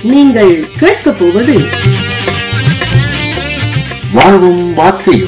நீங்கள் கேட்கப் போவது வாழ்வும் வார்த்தையும்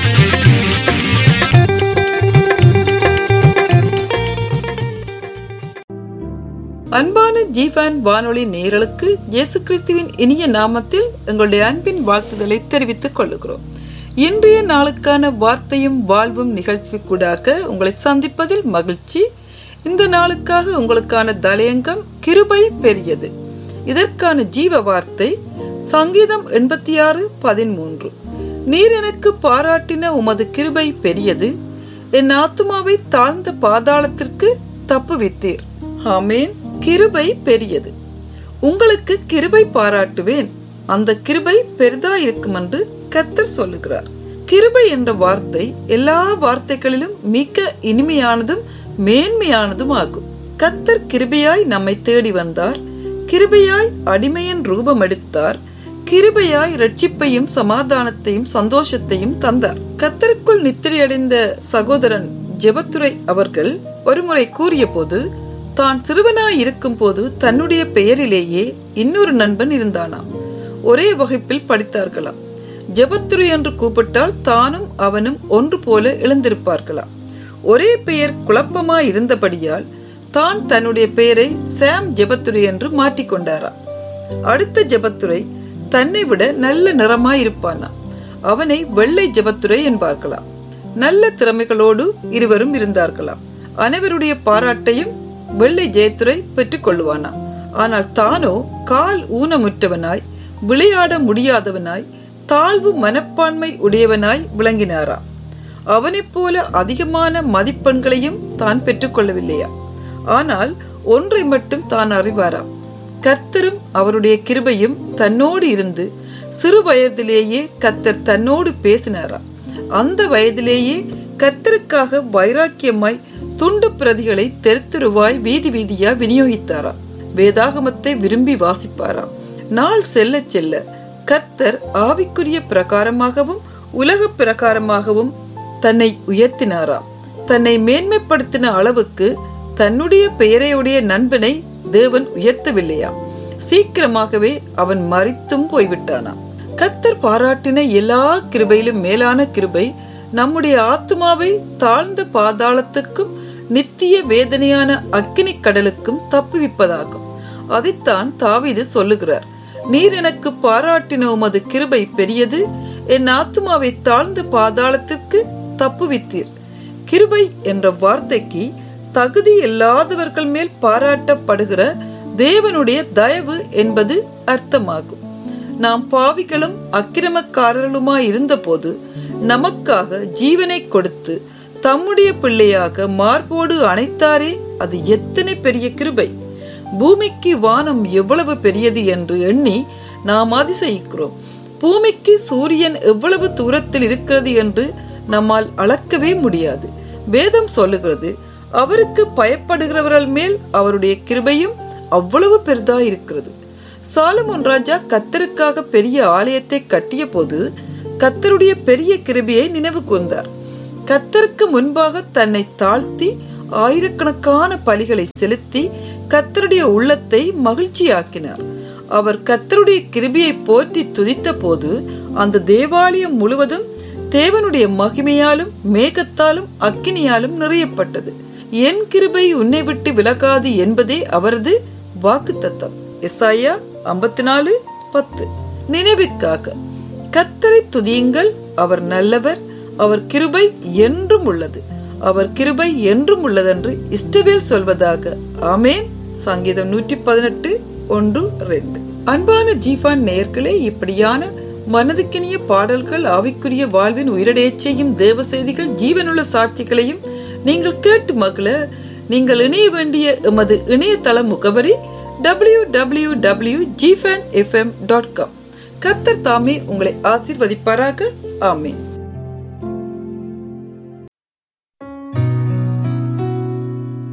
அன்பான ஜீஃபான் வானொலி நேயர்களுக்கு இயேசு கிறிஸ்துவின் இனிய நாமத்தில் எங்களுடைய அன்பின் வாழ்த்துதலை தெரிவித்துக் கொள்ளுகிறோம் இன்றைய நாளுக்கான வார்த்தையும் வாழ்வும் நிகழ்ச்சிக்கூடாக உங்களை சந்திப்பதில் மகிழ்ச்சி இந்த நாளுக்காக உங்களுக்கான தலையங்கம் கிருபை பெரியது இதற்கான ஜீவ வார்த்தை சங்கீதம் எண்பத்தி ஆறு பதிமூன்று நீர் எனக்கு பாராட்டின உமது கிருபை பெரியது என் ஆத்துமாவை தாழ்ந்த பாதாளத்திற்கு தப்புவித்தீர் ஆமேன் கிருபை பெரியது உங்களுக்கு கிருபை பாராட்டுவேன் அந்த கிருபை பெரிதா இருக்கும் என்று கத்தர் சொல்லுகிறார் கிருபை என்ற வார்த்தை எல்லா வார்த்தைகளிலும் மிக இனிமையானதும் மேன்மையானதும் ஆகும் கத்தர் கிருபையாய் நம்மை தேடி வந்தார் கிருபையாய் அடிமையின் ரூபம் எடுத்தார் கிருபையாய் ரட்சிப்பையும் சமாதானத்தையும் சந்தோஷத்தையும் தந்தார் கத்தருக்குள் நித்திரையடைந்த சகோதரன் ஜெபத்துரை அவர்கள் ஒருமுறை கூறிய போது தான் சிறுவனாய் இருக்கும் போது தன்னுடைய பெயரிலேயே இன்னொரு நண்பன் இருந்தானாம் ஒரே வகுப்பில் படித்தார்களாம் ஜெபத்துரை என்று கூப்பிட்டால் தானும் அவனும் ஒன்று போல எழுந்திருப்பார்களாம் ஒரே பெயர் குழப்பமாய் இருந்தபடியால் தான் தன்னுடைய பெயரை சாம் ஜெபத்துரை என்று மாற்றிக்கொண்டாராம் அடுத்த ஜெபத்துரை தன்னை விட நல்ல நிறமாய் இருப்பானா அவனை வெள்ளை ஜெபத்துரை என்பார்களாம் நல்ல திறமைகளோடு இருவரும் இருந்தார்களாம் அனைவருடைய பாராட்டையும் வெள்ளை ஜெயத்துரை பெற்றுக் கொள்ளுவானா ஆனால் தானோ கால் ஊனமுற்றவனாய் விளையாட முடியாதவனாய் தாழ்வு மனப்பான்மை உடையவனாய் விளங்கினாராம் அவனைப் போல அதிகமான மதிப்பெண்களையும் தான் பெற்றுக்கொள்ளவில்லையா ஆனால் ஒன்றை மட்டும் தான் அறிவாராம் கர்த்தரும் அவருடைய கிருபையும் தன்னோடு இருந்து சிறு வயதிலேயே கத்தர் தன்னோடு பேசினாராம் அந்த வயதிலேயே கத்தருக்காக வைராக்கியமாய் துண்டு பிரதிகளை தெருத்தெருவாய் வீதி வீதியா விநியோகித்தாராம் வேதாகமத்தை விரும்பி வாசிப்பாராம் நாள் செல்ல செல்ல கர்த்தர் ஆவிக்குரிய பிரகாரமாகவும் உலக பிரகாரமாகவும் தன்னை உயர்த்தினாராம் தன்னை மேன்மைப்படுத்தின அளவுக்கு தன்னுடைய பெயரையுடைய நண்பனை தேவன் உயர்த்தவில்லையாம் சீக்கிரமாகவே அவன் மறித்தும் போய்விட்டானாம் கத்தர் பாராட்டின எல்லா கிருபையிலும் மேலான கிருபை நம்முடைய ஆத்மாவை தாழ்ந்த பாதாளத்துக்கும் நித்திய வேதனையான அக்கினி கடலுக்கும் தப்புவிப்பதாகும் அதைத்தான் தாவிது சொல்லுகிறார் நீர் எனக்கு பாராட்டின உமது கிருபை பெரியது என் ஆத்மாவை தாழ்ந்த பாதாளத்திற்கு தப்புவித்தீர் கிருபை என்ற வார்த்தைக்கு தகுதி இல்லாதவர்கள் மேல் பாராட்டப்படுகிற தேவனுடைய தயவு என்பது அர்த்தமாகும் நாம் பாவிகளும் அக்கிரமக்காரர்களுமாய் இருந்தபோது நமக்காக ஜீவனை கொடுத்து தம்முடைய பிள்ளையாக மார்போடு அணைத்தாரே அது எத்தனை பெரிய கிருபை பூமிக்கு வானம் எவ்வளவு பெரியது என்று எண்ணி நாம் அதிசயிக்கிறோம் பூமிக்கு சூரியன் எவ்வளவு தூரத்தில் இருக்கிறது என்று நம்மால் அளக்கவே முடியாது வேதம் சொல்லுகிறது அவருக்கு பயப்படுகிறவர்கள் மேல் அவருடைய கிருபையும் அவ்வளவு பெரிதா இருக்கிறது சாலமோன் ராஜா கத்தருக்காக பெரிய ஆலயத்தை கட்டிய போது கத்தருடைய பெரிய கிருபியை நினைவு கூர்ந்தார் கத்தருக்கு முன்பாக தன்னை தாழ்த்தி ஆயிரக்கணக்கான பலிகளை செலுத்தி கத்தருடைய உள்ளத்தை மகிழ்ச்சியாக்கினார் அவர் கத்தருடைய கிருபியை போற்றி துதித்த போது அந்த தேவாலயம் முழுவதும் தேவனுடைய மகிமையாலும் மேகத்தாலும் அக்கினியாலும் நிறையப்பட்டது என் கிருபை உன்னை விட்டு விலகாது என்பதே அவரது வாக்கு தத்தம் எஸ்ஐயா ஐம்பத்தி நாலு பத்து நினைவிற்காக கத்தரை துதியுங்கள் அவர் நல்லவர் அவர் கிருபை என்றும் உள்ளது அவர் கிருபை என்றும் உள்ளதென்று இஷ்டவேல் சொல்வதாக ஆமேன் சங்கீதம் நூற்றி பதினெட்டு ஒன்று ரெண்டு அன்பான ஜீஃபான் நேயர்களே இப்படியான மனதுக்கினிய பாடல்கள் ஆவிக்குரிய வாழ்வின் உயிரடையச் செய்யும் தேவ செய்திகள் ஜீவனுள்ள சாட்சிகளையும் நீங்கள் கேட்டு மகள நீங்கள் இணைய வேண்டிய எமது இணையதள முகவரி டபிள்யூ டபிள்யூ டபிள்யூ ஜிஃபேன் எஃப்எம் டாட் காம் கத்தர் தாமே உங்களை ஆசீர்வதிப்பாராக ஆமேன்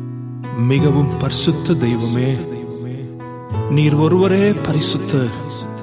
மிகவும் பரிசுத்த தெய்வமே நீர் ஒருவரே பரிசுத்தர்